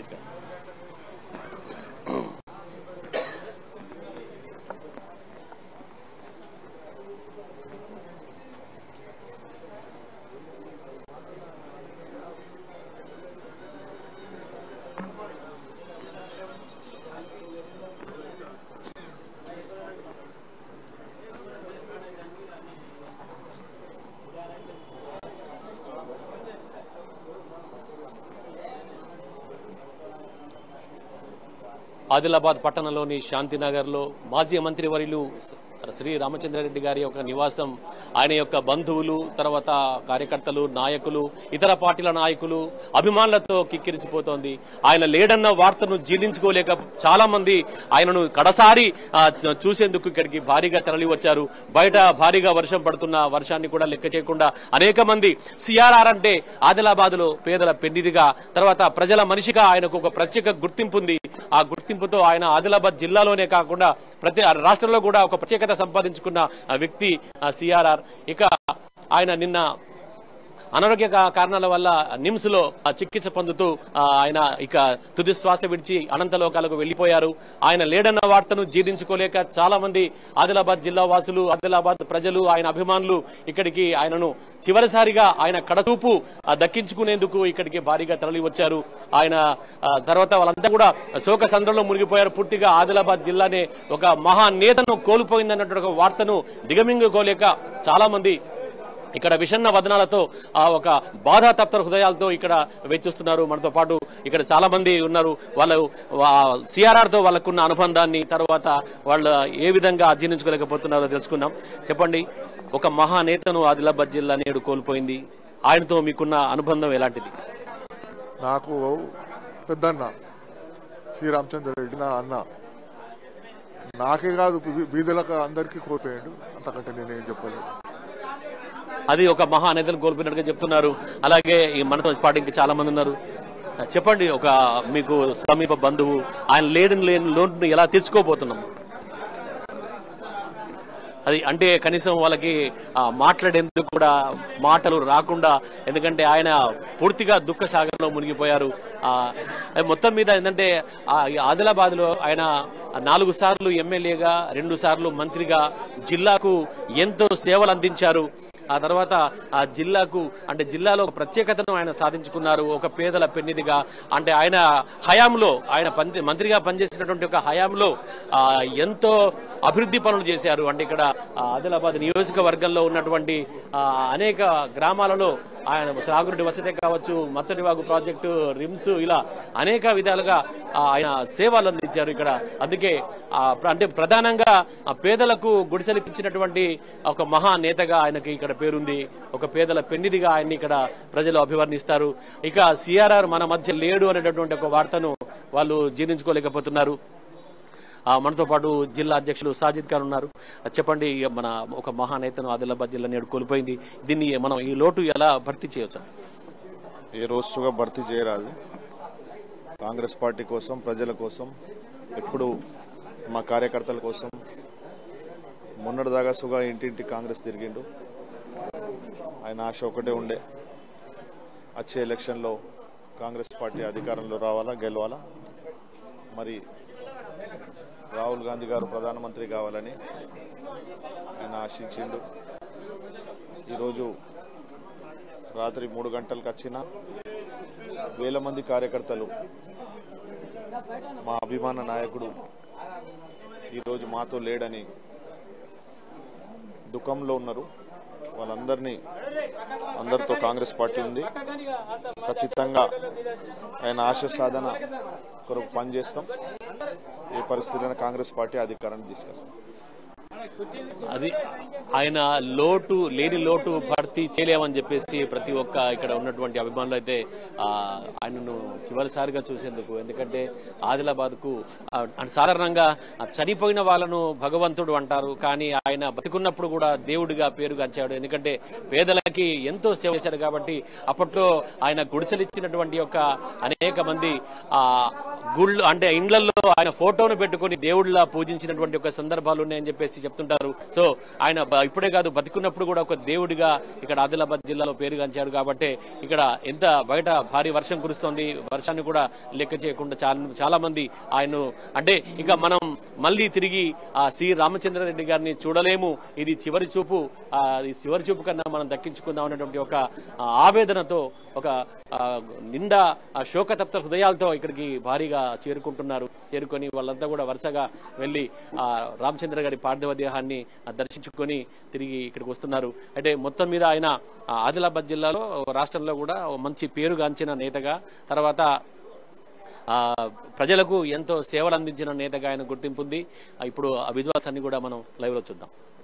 గారు ఆదిలాబాద్ పట్టణంలోని శాంతినగర్లో మాజీ మంత్రివర్యులు శ్రీ రామచంద్రారెడ్డి గారి యొక్క నివాసం ఆయన యొక్క బంధువులు తర్వాత కార్యకర్తలు నాయకులు ఇతర పార్టీల నాయకులు అభిమానులతో కిక్కిరిసిపోతోంది ఆయన లేడన్న వార్తను జీర్ణించుకోలేక చాలా మంది ఆయనను కడసారి ఆ, చూసేందుకు ఇక్కడికి భారీగా తరలి వచ్చారు బయట భారీగా వర్షం పడుతున్న వర్షాన్ని కూడా లెక్క చేయకుండా అనేక మంది సిఆర్ఆర్ అంటే ఆదిలాబాద్ లో పేదల పెన్నిదిగా తర్వాత ప్రజల మనిషిగా ఆయనకు ఒక ప్రత్యేక గుర్తింపు ఉంది ఆ గుర్తింపుతో ఆయన ఆదిలాబాద్ జిల్లాలోనే కాకుండా ప్రతి రాష్ట్రంలో కూడా ఒక ప్రత్యేకత సంపాదించుకున్న ఆ వ్యక్తి సిఆర్ఆర్ ఇక ఆయన నిన్న అనారోగ్య కా- కారణాల వల్ల నిమ్స్ లో ఆ, చికిత్స పొందుతూ ఆ, ఆయన ఇక తుది శ్వాస విడిచి అనంతలోకాలకు వెళ్లిపోయారు ఆయన లేడన్న వార్తను జీర్ణించుకోలేక చాలా మంది ఆదిలాబాద్ జిల్లా వాసులు ఆదిలాబాద్ ప్రజలు ఆయన అభిమానులు ఇక్కడికి ఆయనను చివరిసారిగా ఆయన కడతూపు ఆ, దక్కించుకునేందుకు ఇక్కడికి భారీగా తరలి వచ్చారు ఆయన ఆ, తర్వాత వాళ్ళంతా కూడా శోక సంద్రంలో మునిగిపోయారు పూర్తిగా ఆదిలాబాద్ జిల్లానే ఒక మహా నేతను కోల్పోయిందన్నటువంటి ఒక వార్తను దిగమింగుకోలేక చాలా మంది ఇక్కడ విషన్న వదనాలతో ఆ ఒక బాధాతప్త హృదయాలతో ఇక్కడ వెచ్చిస్తున్నారు మనతో పాటు ఇక్కడ చాలా మంది ఉన్నారు వాళ్ళు సిఆర్ఆర్ తో వాళ్ళకున్న అనుబంధాన్ని తర్వాత వాళ్ళు ఏ విధంగా జీర్ణించుకోలేకపోతున్నారో తెలుసుకుందాం చెప్పండి ఒక మహానేతను ఆదిలాబాద్ జిల్లా నేడు కోల్పోయింది ఆయనతో మీకున్న అనుబంధం ఎలాంటిది నాకు పెద్దన్న శ్రీరామచంద్ర రెడ్డి నా అన్న నాకే కాదు బీ- బీదలకు అందరికీ కోల్పోయాడు అంతకంటే నేనేం చెప్పలేదు అది ఒక మహానేతను కోల్పోయినట్టుగా చెప్తున్నారు అలాగే ఈ మనతో పాటు ఇంకా చాలా మంది ఉన్నారు చెప్పండి ఒక మీకు సమీప బంధువు ఆయన లేని లేని లోటును ఎలా తీర్చుకోబోతున్నాం అది అంటే కనీసం వాళ్ళకి ఆ, మాట్లాడేందుకు కూడా మాటలు రాకుండా ఎందుకంటే ఆయన పూర్తిగా దుఃఖ సాగరంలో మునిగిపోయారు ఆ, మొత్తం మీద ఏంటంటే ఆదిలాబాద్ లో ఆయన నాలుగు సార్లు ఎమ్మెల్యేగా రెండు సార్లు మంత్రిగా జిల్లాకు ఎంతో సేవలు అందించారు ఆ తర్వాత ఆ జిల్లాకు అంటే జిల్లాలో ఒక ప్రత్యేకతను ఆయన సాధించుకున్నారు ఒక పేదల పెన్నిదిగా అంటే ఆయన హయాంలో ఆయన పంది- మంత్రిగా పనిచేసినటువంటి ఒక హయాంలో ఆ, ఎంతో అభివృద్ధి పనులు చేశారు అంటే ఇక్కడ ఆ, ఆదిలాబాద్ నియోజకవర్గంలో ఉన్నటువంటి ఆ, అనేక గ్రామాలలో ఆయన త్రాగునీటి వసతి కావచ్చు మత్తడి వాగు ప్రాజెక్టు రిమ్స్ ఇలా అనేక విధాలుగా ఆ, ఆయన సేవలు అందించారు ఇక్కడ అందుకే ఆ, ప్ర- అంటే ప్రధానంగా ఆ పేదలకు గుడిసెలిపించినటువంటి ఒక మహా నేతగా ఆయనకి ఇక్కడ పేరుంది ఒక పేదల పెన్నిదిగా ఆయన్ని ఇక్కడ ప్రజలు అభివర్ణిస్తారు ఇక సిఆర్ఆర్ మన మధ్య లేడు అనేటటువంటి ఒక వార్తను వాళ్ళు జీర్ణించుకోలేకపోతున్నారు ఆ, మనతో పాటు జిల్లా అధ్యక్షులు సాజిద్ ఖాన్ ఉన్నారు చెప్పండి ఇక మన ఒక మహానేతను ఆదిలాబాద్ జిల్లా నేడు కోల్పోయింది దీన్ని మనం ఈ లోటు ఎలా భర్తీ చేయొచ్చు ఏ రోజుగా భర్తీ చేయరాదు కాంగ్రెస్ పార్టీ కోసం ప్రజల కోసం ఎప్పుడు మా కార్యకర్తల కోసం మొన్నటిదాకా సుగా ఇంటింటి కాంగ్రెస్ తిరిగిండు ఆయన ఆశ ఒకటే ఉండే వచ్చే ఎలక్షన్లో కాంగ్రెస్ పార్టీ అధికారంలో రావాలా గెలవాలా మరి రాహుల్ గాంధీ గారు ప్రధానమంత్రి కావాలని ఆయన ఆశించిండు ఈరోజు రాత్రి మూడు గంటలకు వచ్చిన వేల మంది కార్యకర్తలు మా అభిమాన నాయకుడు ఈరోజు మాతో లేడని దుఃఖంలో ఉన్నారు వాళ్ళందరినీ అందరితో కాంగ్రెస్ పార్టీ ఉంది ఖచ్చితంగా ఆయన ఆశ సాధన కొరకు పనిచేస్తాం ఏ పరిస్థితుల్లో కాంగ్రెస్ పార్టీ అధికారాన్ని తీసుకొస్తాం అది ఆయన లోటు లేని లోటు భర్తీ చేయలేమని చెప్పేసి ప్రతి ఒక్క ఇక్కడ ఉన్నటువంటి అభిమానులు అయితే ఆ, ఆయనను చివరిసారిగా చూసేందుకు ఎందుకంటే ఆదిలాబాద్ కు సాధారణంగా ఆ, చనిపోయిన వాళ్ళను భగవంతుడు అంటారు కానీ ఆయన బతికున్నప్పుడు కూడా దేవుడిగా పేరుగాంచాడు ఎందుకంటే పేదలకి ఎంతో సేవ చేశాడు కాబట్టి అప్పట్లో ఆయన గుడిసెలిచ్చినటువంటి యొక్క అనేక మంది ఆ గుళ్ళు అంటే ఇండ్లలో ఆయన ఫోటోను పెట్టుకొని దేవుళ్ళ పూజించినటువంటి ఒక సందర్భాలు ఉన్నాయని చెప్పేసి చెప్తుంటారు సో ఆయన బ- ఇప్పుడే కాదు బతికున్నప్పుడు కూడా ఒక దేవుడిగా ఇక్కడ ఆదిలాబాద్ జిల్లాలో పేరుగాంచాడు కాబట్టి ఇక్కడ ఎంత బయట భారీ వర్షం కురుస్తోంది వర్షాన్ని కూడా లెక్క చేయకుండా చాలా చాలా మంది ఆయన అంటే ఇక మనం మళ్ళీ తిరిగి ఆ సి రామచంద్రారెడ్డి గారిని చూడలేము ఇది చివరి చూపు ఆ, ఈ చివరి చూపు కన్నా మనం దక్కించుకుందాం అనేటువంటి ఒక ఆ, ఆవేదనతో ఒక ఆ, నిండా ఆ, శోకతప్త హృదయాలతో ఇక్కడికి భారీగా చేరుకుంటున్నారు చేరుకొని వాళ్ళంతా కూడా వరుసగా వెళ్లి ఆ రామచంద్ర గారి పార్థివ దేహాన్ని ఆ, దర్శించుకొని తిరిగి ఇక్కడికి వస్తున్నారు అంటే మొత్తం మీద ఆయన ఆ, ఆదిలాబాద్ జిల్లాలో రాష్ట్రంలో కూడా ఓ మంచి పేరుగాంచిన నేతగా తర్వాత ఆ ప్రజలకు ఎంతో సేవలు అందించిన నేతగా ఆయన గుర్తింపు ఉంది ఆ, ఇప్పుడు ఆ విజువల్స్ అన్ని కూడా మనం లైవ్ లో చూద్దాం